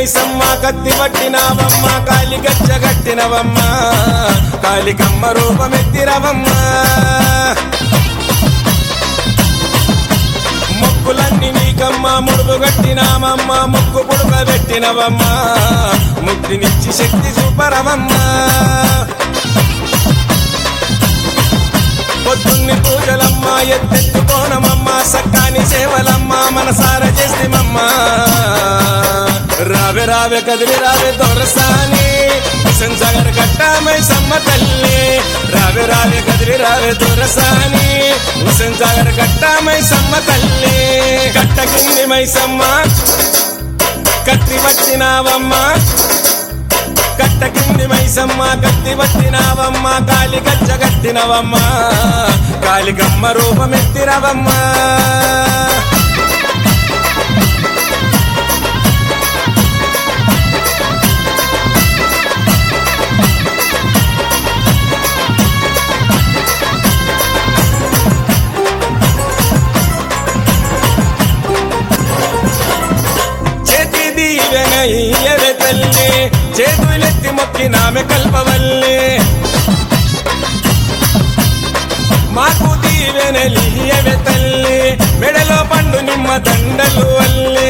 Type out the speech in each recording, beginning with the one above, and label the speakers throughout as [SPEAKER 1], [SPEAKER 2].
[SPEAKER 1] మైసమ్మ కత్తి పట్టినావమ్మ కాలి గచ్చ కట్టినవమ్మ కాలికమ్మ రూపమెత్తిరవమ్మ మొక్కులన్నీ నీకమ్మ ముడుపు కట్టినామమ్మ ముక్కు పుడుక పెట్టినవమ్మ ముక్తినిచ్చి శక్తి చూపరవమ్మ పొద్దున్ని పూజలమ్మ ఎత్తెత్తుకోనమమ్మ సక్కాని సేవలమ్మ మనసార చేస్తేమమ్మ రావే రావే కదిలి రావే దొరసాని హుసేన్ సాగర్ కట్టామై సమ్మ తల్లి రావే రావే కదిలి రావే దొరసాని హుసేన్ సాగర్ కట్టామై సమ్మ తల్లి కట్ట కింది మైసమ్మ కత్తి వచ్చినావమ్మ కట్ట కింది మైసమ్మ కత్తి పట్టినావమ్మ కాలి గచ్చ కట్టినవమ్మ కాలికమ్మ రూపమెత్తిరవమ్మ చేతి దీవెన ఇయ్యవే తల్లి చేతులెత్తి మొక్కి నామె కల్పవల్లి మాకు దీవెనలియవే తల్లి మెడలో పండు నిమ్మ దండలు అల్లి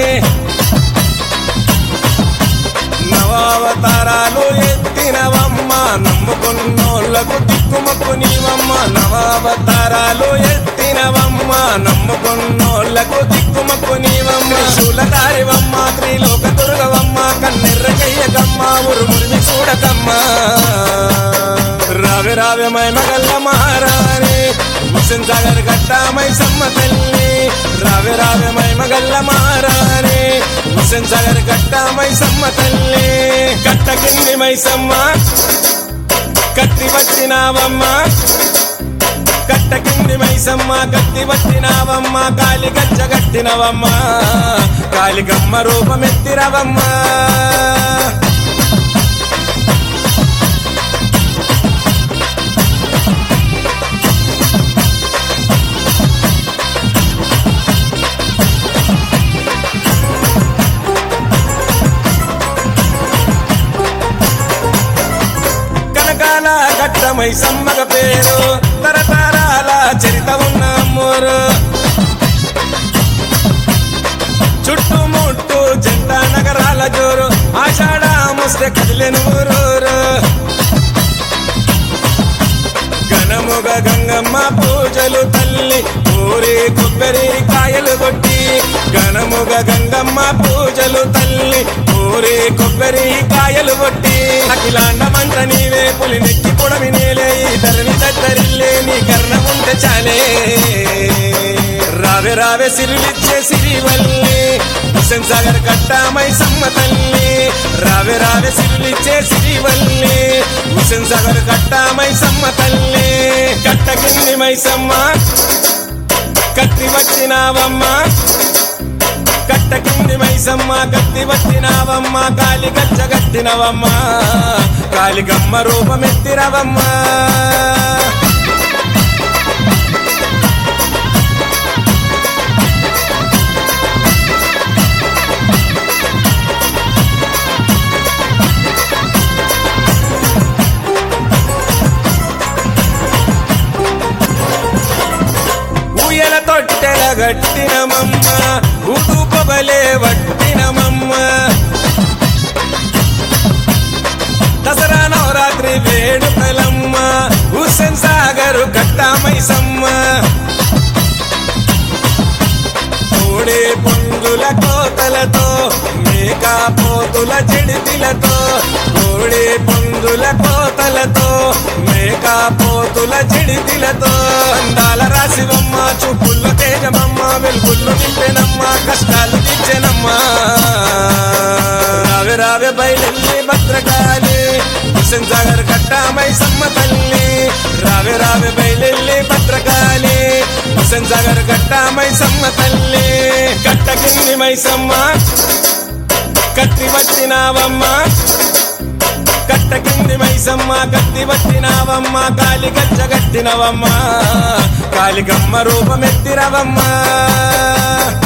[SPEAKER 1] నవావతారాలు ఎత్తినవమ్మ నమ్ముకున్నోళ్లకు దిక్కుమక్కు నీవమ్మ నవావతారాలు ఎత్తినవమ్మ నమ్ముకున్నోళ్లకు దిక్కుమక్కు నీవమ్మ శూలదారివమ్మ త్రిలోక దుర్గవమ్మ కన్నెర్రకయ్యకమ్మ ఉరుమురిమి చూడకమ్మ రావే రావే మై మగల్ల మహారాణి హుసేన్ సాగర్ కట్టామై సమ్మ తల్లి రావే రావే మై మగల్ల మహారాణి హుసేన్ సాగర్ కట్టామై సమ్మ తల్లి కట్ట కింది మైసమ్మ కత్తి వచ్చినావమ్మ కట్ట కింది మైసమ్మ కత్తి వచ్చినావమ్మ కాలి గచ్చ కట్టినవమ్మ కాలికమ్మ రూపమెత్తిరవమ్మ కనకాల ఘట్టమై సమ్మగ పేరు తరతరాల చరిత ఉన్న అమ్మోరు చుట్టుముట్టు జంట నగరాల జోరు ఆషాఢ ముస్తే కదిలేను ఊరూరు ఘనముగ గంగమ్మ పూజలు తల్లి ఊరి కొబ్బరి కాయలు కొట్టి ఘనముగ గంగమ్మ పూజలు తల్లి ఊరి కొబ్బరి కాయలు కొట్టి అఖిలాండ మంట నీవే పులి నెక్కి పొడవి నేలే ఈ ధరణి దద్దరిల్లే నీ కర్ణ ఉంటే చాలే రావే రావే సిరిలిచ్చే సిరివల్లి హుసేన్ సాగర్ కట్టామై సమ్మ తల్లి రావే రావే సిరిలిచ్చే సిరివల్లి హుసేన్ సాగర్ కట్టామై సమ్మ తల్లి కట్ట కింది మైసమ్మ కత్తి వచ్చినావమ్మ కట్ట కింది మైసమ్మ కత్తి వచ్చినావమ్మ కాలి గచ్చ కట్టినవమ్మ కాలికమ్మ రూపమెత్తిరవమ్మ ఊయల తొట్టెల గట్టినమమ్మ ఊదు పొగలే వట్టినమమ్మ దసరా నవరాత్రి వేడుకలమ్మ హుస్సేన్ సాగరు కట్టామైసమ్మ కోడే పొంగుల కోతలతో మేకా పోతుల చెడితిలతో కోడే పొంగుల కోతలతో మేకా పోతుల చెడితిలతో అందాల రాశివమ్మ చూపుల్లో తేజమమ్మ వెలుగుళ్ళు నింపెనమ్మ కష్టాలు తీర్చెనమ్మ రావే రావే బయలెల్లి భద్రకాళి హుస్సేన్ సాగర్ కట్టామై సమ్మ తల్లి రావే రావే బయలెల్లి భద్రకాళి హుస్సేన్ సాగర్ కట్టామై సమ్మ తల్లి కట్ట కింది మైసమ్మ కత్తి వచ్చినావమ్మ కట్ట కింది మైసమ్మ కత్తి వచ్చినావమ్మ కాలి గచ్చ కట్టినవమ్మ కాలికమ్మ రూపమెత్తిరవమ్మ